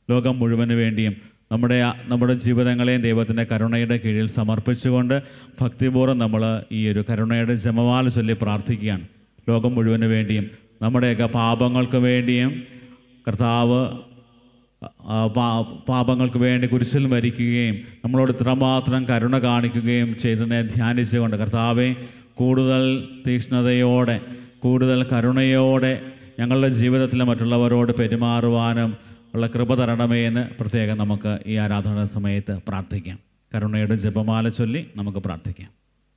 ലോകം മുഴുവന് വേണ്ടിയും നമ്മുടെ നമ്മുടെ ജീവിതങ്ങളെയും ദൈവത്തിൻ്റെ കരുണയുടെ കീഴിൽ സമർപ്പിച്ചുകൊണ്ട് ഭക്തിപൂർവ്വം നമ്മൾ ഈ ഒരു കരുണയുടെ ജപമാല ചൊല്ലി പ്രാർത്ഥിക്കുകയാണ് ലോകം മുഴുവന് വേണ്ടിയും നമ്മുടെയൊക്കെ പാപങ്ങൾക്ക് വേണ്ടിയും കർത്താവ് ആ, പാ- പാപങ്ങൾക്ക് വേണ്ടി കുരിശിൽ മരിക്കുകയും നമ്മളോട് ഇത്രമാത്രം കരുണ കാണിക്കുകയും ചെയ്തതിനെ ധ്യാനിച്ചുകൊണ്ട് കർത്താവെ കൂടുതൽ തീക്ഷ്ണതയോടെ കൂടുതൽ കരുണയോടെ ഞങ്ങളുടെ ജീവിതത്തിൽ മറ്റുള്ളവരോട് പെരുമാറുവാനും ഉള്ള കൃപ തരണമേ എന്ന് പ്രത്യേകം നമുക്ക് ഈ ആരാധന സമയത്ത് പ്രാർത്ഥിക്കാം കരുണയുടെ ജപമാല ചൊല്ലി നമുക്ക് പ്രാർത്ഥിക്കാം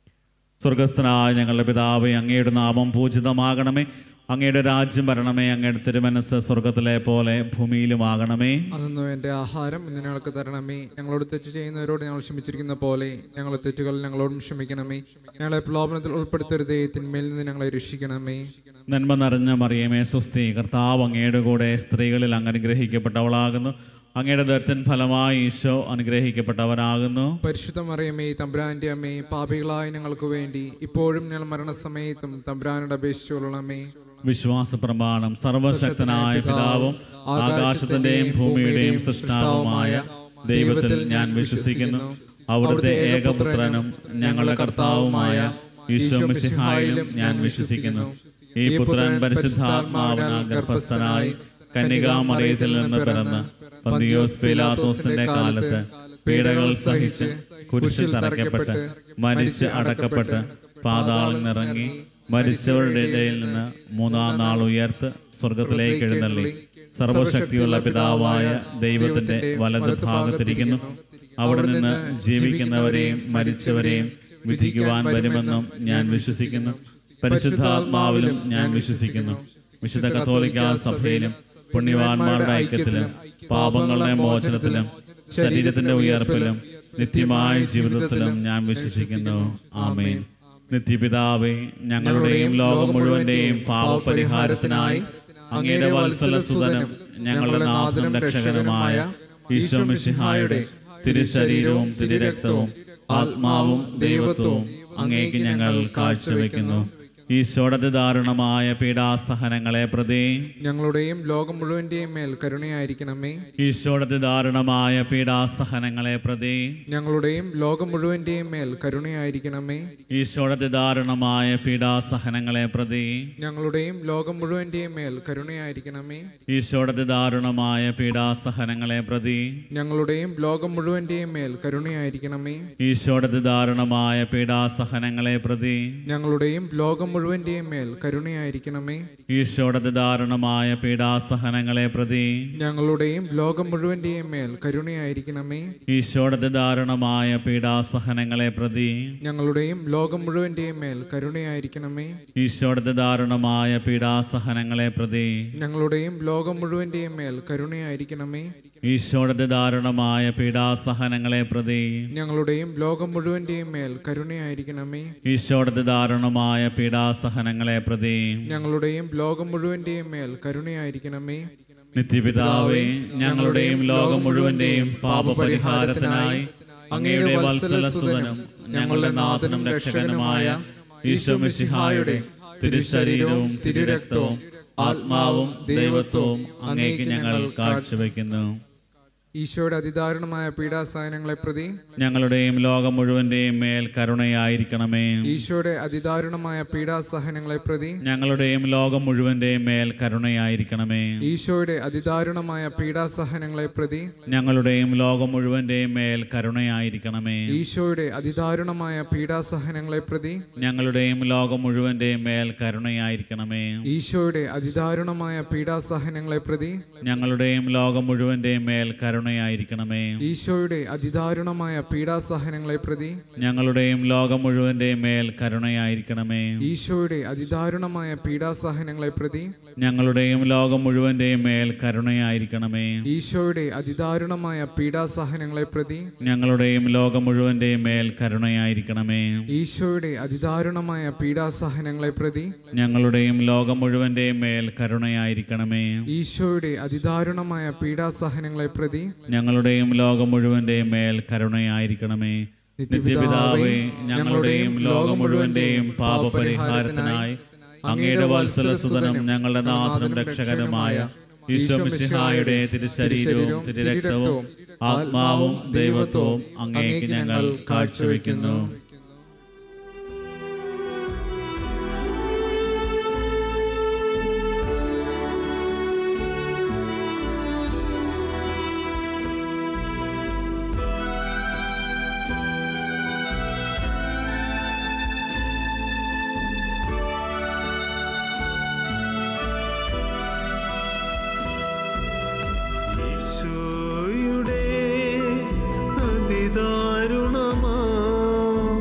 സ്വർഗസ്ഥനായ ഞങ്ങളുടെ പിതാവേ അങ്ങയുടെ നാമം പൂജിതമാകണമേ അങ്ങയുടെ രാജ്യം വരണമേ അങ്ങയുടെ തിരുമനസ് സ്വർഗത്തിലെ പോലെ ഭൂമിയിലുമാകണമേ അന്നു എൻ്റെ ആഹാരം ഇന്ന് ഞങ്ങൾക്ക് തരണമേ ഞങ്ങളോട് തെറ്റ് ചെയ്യുന്നവരോട് ഞങ്ങൾ ക്ഷമിച്ചിരിക്കുന്ന പോലെ ഞങ്ങളെ തെറ്റുകൾ ഞങ്ങളോടും ക്ഷമിക്കണമേ ഞങ്ങളെ പ്രലോഭനത്തിൽ ഉൾപ്പെടുത്തരുതേ തിന്മയിൽ നിന്ന് ഞങ്ങളെ രക്ഷിക്കണമേ നന്മ നിറഞ്ഞ മറിയമേ സുസ്ഥി കർത്താവ് അങ്ങയുടെ കൂടെ സ്ത്രീകളിൽ അങ്ങ് അനുഗ്രഹിക്കപ്പെട്ടവളാകുന്നു അങ്ങയുടെ ദർത്തൻ ഫലമായി ഈശോ അനുഗ്രഹിക്കപ്പെട്ടവനാകുന്നു പരിശുദ്ധ മറിയമേ തമ്പുരാന്റെ അമ്മേ പാപികളായ ഞങ്ങൾക്ക് വേണ്ടി ഇപ്പോഴും ഞങ്ങൾ മരണസമയത്തും തമ്പുരാനോട് അപേക്ഷിച്ചുകൊള്ളണമേ വിശ്വാസ പ്രമാണം സർവശക്തനായ പിതാവും ആകാശത്തിന്റെയും ഭൂമിയുടെയും സൃഷ്ടാവുമായ ദൈവത്തിൽ ഞാൻ വിശ്വസിക്കുന്നു അവിടുത്തെ ഏകപുത്രനും ഞങ്ങളുടെ കർത്താവുമായ ഈശോ മിശിഹായിലും ഞാൻ വിശ്വസിക്കുന്നു ഈ പുത്രൻ പരിശുദ്ധാത്മാവിനാൽ ഗർഭസ്ഥനായി കന്യകാമറിയത്തിൽ നിന്ന് പിറന്ന് പന്തിയോസ് പീലാത്തോസിന്റെ കാലത്ത് പീഡകൾ സഹിച്ച് കുരിശിൽ തറയ്ക്കപ്പെട്ട് മരിച്ച് അടക്കപ്പെട്ട് പാതാളം നിറങ്ങി മരിച്ചവരുടെ ഇടയിൽ നിന്ന് മൂന്നാം നാൾ ഉയർത്ത് സ്വർഗത്തിലേക്ക് എഴുന്നള്ളി സർവശക്തിയുള്ള പിതാവായ ദൈവത്തിന്റെ വലത് ഭാഗത്തിരിക്കുന്നു അവിടെ നിന്ന് ജീവിക്കുന്നവരെയും മരിച്ചവരെയും വിധിക്കുവാൻ വരുമെന്നും ഞാൻ വിശ്വസിക്കുന്നു പരിശുദ്ധാത്മാവിലും ഞാൻ വിശ്വസിക്കുന്നു വിശുദ്ധ കത്തോലിക്ക സഭയിലും പുണ്യവാന്മാരുടെ ഐക്യത്തിലും പാപങ്ങളുടെ മോചനത്തിലും ശരീരത്തിന്റെ ഉയർപ്പിലും നിത്യമായ ജീവിതത്തിലും ഞാൻ വിശ്വസിക്കുന്നു ആമേൻ നിത്യപിതാവേ ഞങ്ങളുടെയും ലോകം മുഴുവന്റെയും പാപപരിഹാരത്തിനായി അങ്ങയുടെ വത്സലസുതനും ഞങ്ങളുടെ നാഥനും രക്ഷകനുമായ ഈശോ മിശിഹായുടെ തിരുശരീരവും തിരുരക്തവും ആത്മാവും ദൈവത്വവും അങ്ങേക്ക് ഞങ്ങൾ കാഴ്ചവെക്കുന്നു ഈശോടതി ദാരുണമായ പീഡാസഹനങ്ങളെ പ്രതി ഞങ്ങളുടെയും ലോകം മുഴുവന്റെയും മേൽ കരുണയായിരിക്കണമേ ഈശോടതി ദാരുണമായ പീഡാസഹനങ്ങളെ പ്രതി ഞങ്ങളുടെയും ലോകം മുഴുവന്റെയും മേൽ കരുണയായിരിക്കണമേ ഈശോടതി ദാരുണമായ പീഡാസഹനങ്ങളെ പ്രതി ഞങ്ങളുടെയും ലോകം മുഴുവന്റെയും മേൽ കരുണയായിരിക്കണമേ ഈശോടതി ദാരുണമായ പീഡാസഹനങ്ങളെ പ്രതി ഞങ്ങളുടെയും ലോകം മുഴുവന്റെയും മേൽ കരുണയായിരിക്കണമേ ഈശോടതി ദാരുണമായ പീഡാസഹനങ്ങളെ പ്രതി ഞങ്ങളുടെയും ലോകം മുഴുവന്റെയും മേൽ കരുണയായിരിക്കണമേ ഈശോടതി ദാരുണമായ പീഡാസഹനങ്ങളെ പ്രതി ഞങ്ങളുടെയും ലോകം മുഴുവന്റെയും മേൽ കരുണയായിരിക്കണമേ ഈശോടതി ദാരുണമായ പീഡാസഹനങ്ങളെ പ്രതി ഞങ്ങളുടെയും ലോകം മുഴുവന്റെയും മേൽ കരുണയായിരിക്കണമേ ഈശോടതി ദാരുണമായ പീഡാസഹനങ്ങളെ പ്രതി ഞങ്ങളുടെയും ലോകം മുഴുവന്റെയും മേൽ കരുണയായിരിക്കണമേ ഈശോടതി ദാരുണമായ പീഡാസഹനങ്ങളെ പ്രതി ഞങ്ങളുടെയും ലോകം മുഴുവന്റെയും മേൽ കരുണയായിരിക്കണമേ ഈശോടതി ദാരുണമായ പീഡാസഹനങ്ങളെ പ്രതി ഞങ്ങളുടെയും ലോകം മുഴുവന്റെയും മേൽ കരുണയായിരിക്കണമേ നിത്യപിതാവേ ഞങ്ങളുടെയും ലോകം മുഴുവന്റെയും പാപപരിഹാരത്തിനായി അങ്ങയുടെ വത്സലസുതനും ഞങ്ങളുടെ നാഥനും രക്ഷകനുമായ ഈശോ മിശിഹായുടെ തിരുശരീരവും തിരുരക്തവും ആത്മാവും ദൈവത്വവും അങ്ങേക്ക് ഞങ്ങൾ കാഴ്ചവെക്കുന്നു ഈശോയുടെ അതിദാരുണമായ പീഡാസഹനങ്ങളെ പ്രതി ഞങ്ങളുടെയും ലോകം മുഴുവന്റെയും മേൽ കരുണയായിരിക്കണമേ ഈശോയുടെ അതിദാരുണമായ പീഡാസഹനങ്ങളെ പ്രതി ഞങ്ങളുടെയും ലോകം മുഴുവന്റെയും മേൽ കരുണയായിരിക്കണമേ ഈശോയുടെ അതിദാരുണമായ പീഡാസഹനങ്ങളെ പ്രതി ഞങ്ങളുടെയും ലോകം മുഴുവന്റെയും മേൽ കരുണയായിരിക്കണമേ ഈശോയുടെ അതിദാരുണമായ പീഡാസഹനങ്ങളെ പ്രതി ഞങ്ങളുടെയും ലോകം മുഴുവന്റെയും മേൽ കരുണയായിരിക്കണമേ ഈശോയുടെ അതിദാരുണമായ പീഡാസഹനങ്ങളെ പ്രതി ഞങ്ങളുടെയും ലോകം മുഴുവന്റെയും മേൽ കരുണയായിരിക്കണമേ ഈശോയുടെ അതിദാരുണമായ പീഡാസഹനങ്ങളെ പ്രതി ഞങ്ങളുടെയും ലോകം മുഴുവന്റെയും മേൽ കരുണയായിരിക്കണമേ ഈശോയുടെ അതിദാരുണമായ പീഡാസഹനങ്ങളെ പ്രതി ഞങ്ങളുടെയും ലോകം മുഴുവന്റെയും മേൽ കരുണയായിരിക്കണമേ ഈശോയുടെ അതിദാരുണമായ പീഡാസഹനങ്ങളെ പ്രതി ഞങ്ങളുടെയും ലോകം മുഴുവന്റെയും മേൽ കരുണയായിരിക്കണമേ ഈശോയുടെ അതിദാരുണമായ പീഡാസഹനങ്ങളെ പ്രതി ഞങ്ങളുടെയും ലോകം മുഴുവന്റെയും മേൽ കരുണയായിരിക്കണമേ ഈശോയുടെ അതിദാരുണമായ പീഡാസഹനങ്ങളെ പ്രതി ഞങ്ങളുടെയും ലോകം മുഴുവന്റെയും മേൽ കരുണയായിരിക്കണമേ നിത്യപിതാവേ ഞങ്ങളുടെയും ലോകം മുഴുവന്റെയും പാപപരിഹാരത്തിനായി അങ്ങയുടെ വത്സലസുതനും ഞങ്ങളുടെ നാഥനും രക്ഷകനുമായ ഈശോ മിശിഹായുടെ തിരുശരീരവും തിരുരക്തവും ആത്മാവും ദൈവത്വവും അങ്ങേക്ക് ഞങ്ങൾ കാഴ്ചവെക്കുന്നു ഈശോയുടെ അതിദാരുണമാ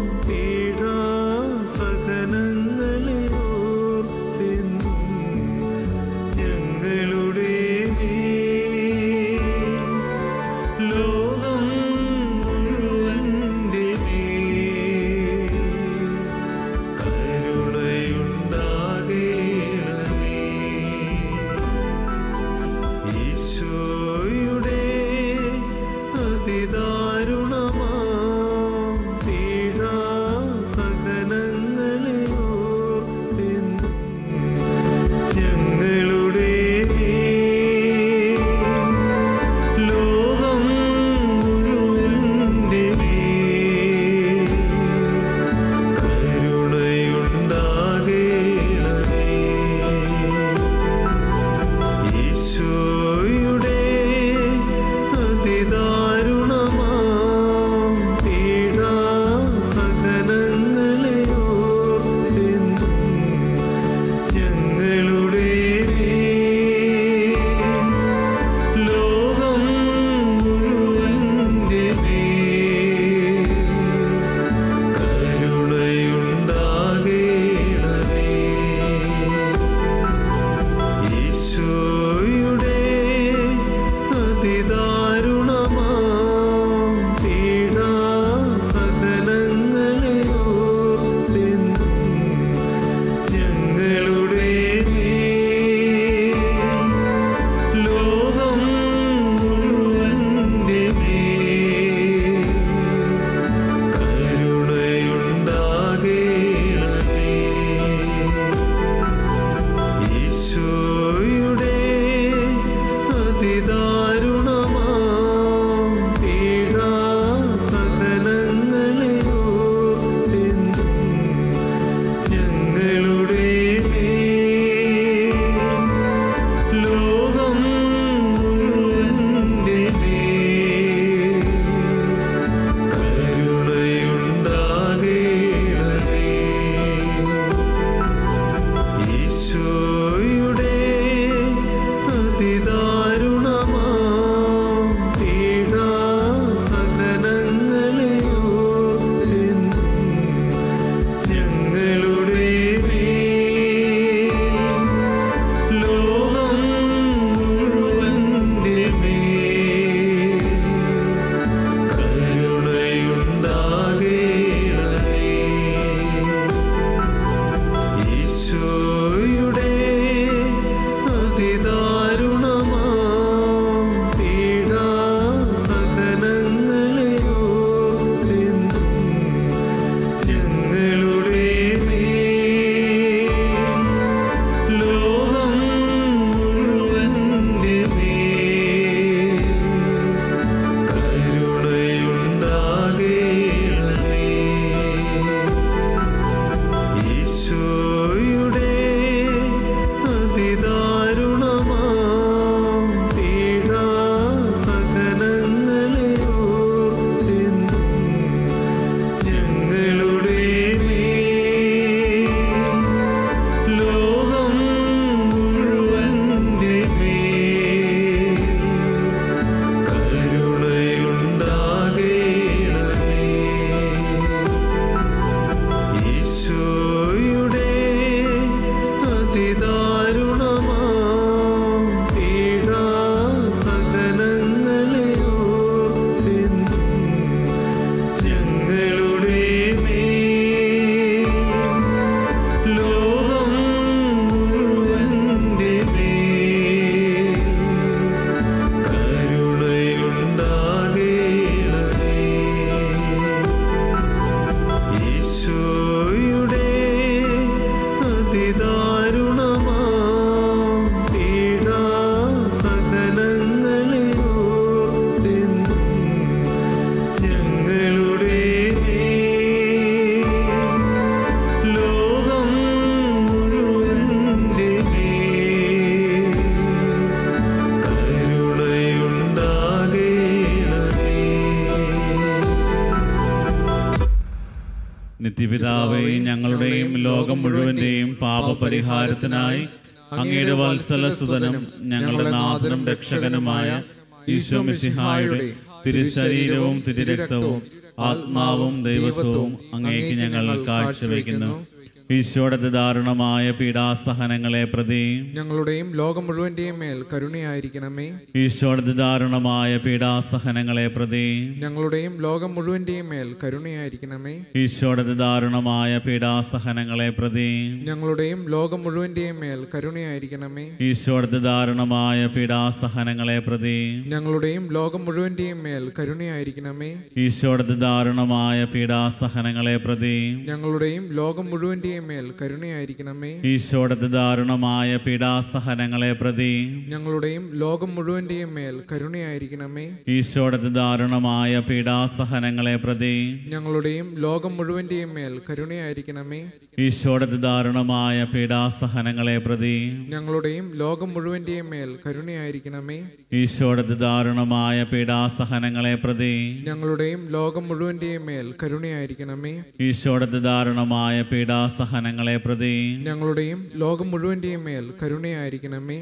നിത്യപിതാവേ ഞങ്ങളുടെയും ലോകം മുഴുവന്റെയും പാപപരിഹാരത്തിനായി അങ്ങയുടെ വത്സലസുതനും ഞങ്ങളുടെ നാഥനും രക്ഷകനുമായ ഈശോ മിശിഹായുടെ തിരുശരീരവും തിരുരക്തവും ആത്മാവും ദൈവത്വവും അങ്ങേക്ക് ഞങ്ങൾ കാഴ്ചവെക്കുന്നു ഈശോയുടെ ദാരുണമായ പീഡാസഹനങ്ങളെ പ്രതി ഞങ്ങളുടെയും ലോകം മുഴുവന്റെയും മേൽ കരുണയായിരിക്കണമേ ഈശോയുടെ ദാരുണമായ പീഡാസഹനങ്ങളെ പ്രതി ഞങ്ങളുടെയും ലോകം മുഴുവന്റെയും മേൽ കരുണയായിരിക്കണമേ ഈശോയുടെ ദാരുണമായ പീഡാസഹനങ്ങളെ പ്രതി ഞങ്ങളുടെയും ലോകം മുഴുവന്റെയും മേൽ കരുണയായിരിക്കണമേ ഈശോയുടെ ദാരുണമായ പീഡാസഹനങ്ങളെ പ്രതി ഞങ്ങളുടെയും ലോകം മുഴുവന്റെയും മേൽ കരുണയായിരിക്കണമേ ഈശോയുടെ ദാരുണമായ പീഡാസഹനങ്ങളെ പ്രതി ഞങ്ങളുടെയും ലോകം മുഴുവന്റെയും മേൽ കരുണയായിരിക്കണമേ ഈശോയുടെ ദാരുണമായ പീഡാസഹനങ്ങളെ പ്രതി ഞങ്ങളുടെയും ലോകം മുഴുവന്റെയും മേൽ കരുണയായിരിക്കണമേ ഈശോയുടെ ദാരുണമായ പീഡാസഹനങ്ങളെ പ്രതി ഞങ്ങളുടെയും ലോകം മുഴുവന്റെയും മേൽ കരുണയായിരിക്കണമേ ഈശോയുടെ ദാരുണമായ പീഡാസഹനങ്ങളെ പ്രതി ഞങ്ങളുടെയും ലോകം മുഴുവന്റെയും മേൽ കരുണയായിരിക്കണമേ ഈശോയുടെ ദാരുണമായ പീഡാസഹനങ്ങളെ പ്രതി ഞങ്ങളുടെയും ലോകം മുഴുവന്റെയും മേൽ കരുണയായിരിക്കണമേ ഈശോയുടെ ദാരുണമായ പീഡാസഹനങ്ങളെ പ്രതി ഞങ്ങളുടെയും ലോകം മുഴുവന്റെയും മേൽ കരുണയായിരിക്കണമേ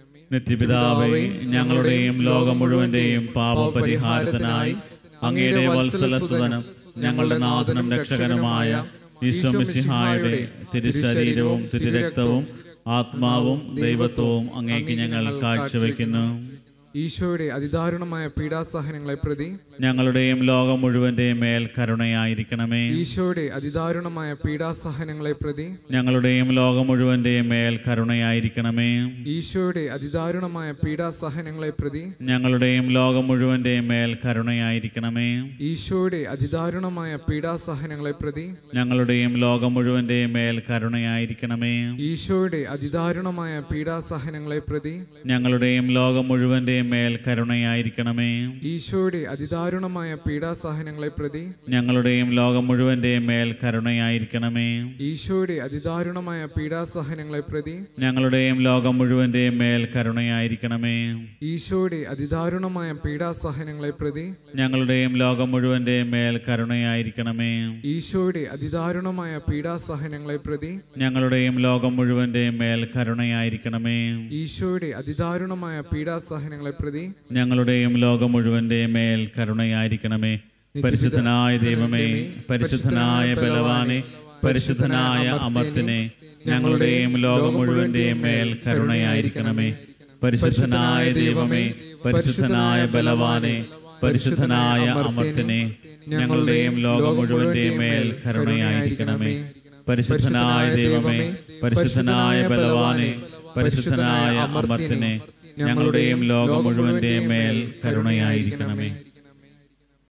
നിത്യപിതാവേ ഞങ്ങളുടെയും ലോകം മുഴുവന്റെയും പാപപരിഹാരത്തിനായി അങ്ങയുടെ വത്സലസുതനും ഞങ്ങളുടെ നാഥനും രക്ഷകനുമായ ഈശോ മിശിഹായുടെ തിരുശരീരവും തിരുരക്തവും ആത്മാവും ദൈവത്വവും അങ്ങേക്ക് ഞങ്ങൾ കാഴ്ചവെക്കുന്നു ഈശോയുടെ അതിദാരുണമായ പീഡാസഹനങ്ങളെ പ്രതി ഞങ്ങളുടെയും ലോകം മുഴുവന്റെയും മേൽ കരുണയായിരിക്കണമേ ഈശോയുടെ അതിദാരുണമായ പീഡാസഹനങ്ങളെ പ്രതി ഞങ്ങളുടെയും ലോകം മുഴുവന്റെയും മേൽ കരുണയായിരിക്കണമേ ഈശോയുടെ അതിദാരുണമായ പീഡാസഹനങ്ങളെ പ്രതി ഞങ്ങളുടെയും ലോകം മുഴുവന്റെയും മേൽ കരുണയായിരിക്കണമേ ഈശോയുടെ അതിദാരുണമായ പീഡാസഹനങ്ങളെ പ്രതി ഞങ്ങളുടെയും ലോകം മുഴുവന്റെയും മേൽ കരുണയായിരിക്കണമേ ഈശോയുടെ അതിദാരുണമായ പീഡാസഹനങ്ങളെ പ്രതി ഞങ്ങളുടെയും ലോകം മുഴുവന്റെയും മേൽ കരുണയായിരിക്കണമേ ഈശോയുടെ അതിദാരുണമായ പീഡാസഹനങ്ങളെ പ്രതി ഞങ്ങളുടെയും ലോകം മുഴുവന്റെയും മേൽ കരുണയായിരിക്കണമേ ഈശോയുടെ അതിദാരുണമായ പീഡാസഹനങ്ങളെ പ്രതി ഞങ്ങളുടെയും ലോകം മുഴുവന്റെയും മേൽ കരുണയായിരിക്കണമേ ഈശോയുടെ അതിദാരുണമായ പീഡാസഹനങ്ങളെ പ്രതി ഞങ്ങളുടെയും ലോകം മുഴുവന്റെയും മേൽ കരുണയായിരിക്കണമേ ഈശോയുടെ അതിദാരുണമായ പീഡാസഹനങ്ങളെ പ്രതി ഞങ്ങളുടെയും ലോകം മുഴുവന്റെയും മേൽ കരുണയായിരിക്കണമേ ഈശോയുടെ അതിദാരുണമായ പീഡാസഹനങ്ങളെ പ്രതി ഞങ്ങളുടെയും ലോകം മുഴുവന്റെയും മേൽ കരുണയായിരിക്കണമേ പരിശുദ്ധനായ ദൈവമേ പരിശുദ്ധനായ ബലവാനെ പരിശുദ്ധനായ അമർത്തിനെ ഞങ്ങളുടെയും ലോകം മുഴുവന്റെയും മേൽ കരുണയായിരിക്കണമേ പരിശുദ്ധനായ ദൈവമേ പരിശുദ്ധനായ ബലവാനെ പരിശുദ്ധനായ അമർത്തിനെ ഞങ്ങളുടെയും ലോകം മുഴുവന്റെയും മേൽ കരുണയായിരിക്കണമേ പരിശുദ്ധനായ ദൈവമേ പരിശുദ്ധനായ ബലവാനെ പരിശുദ്ധനായ അമർത്തിനെ ഞങ്ങളുടെയും ലോകം മുഴുവന്റെയും മേൽ കരുണയായിരിക്കണമേ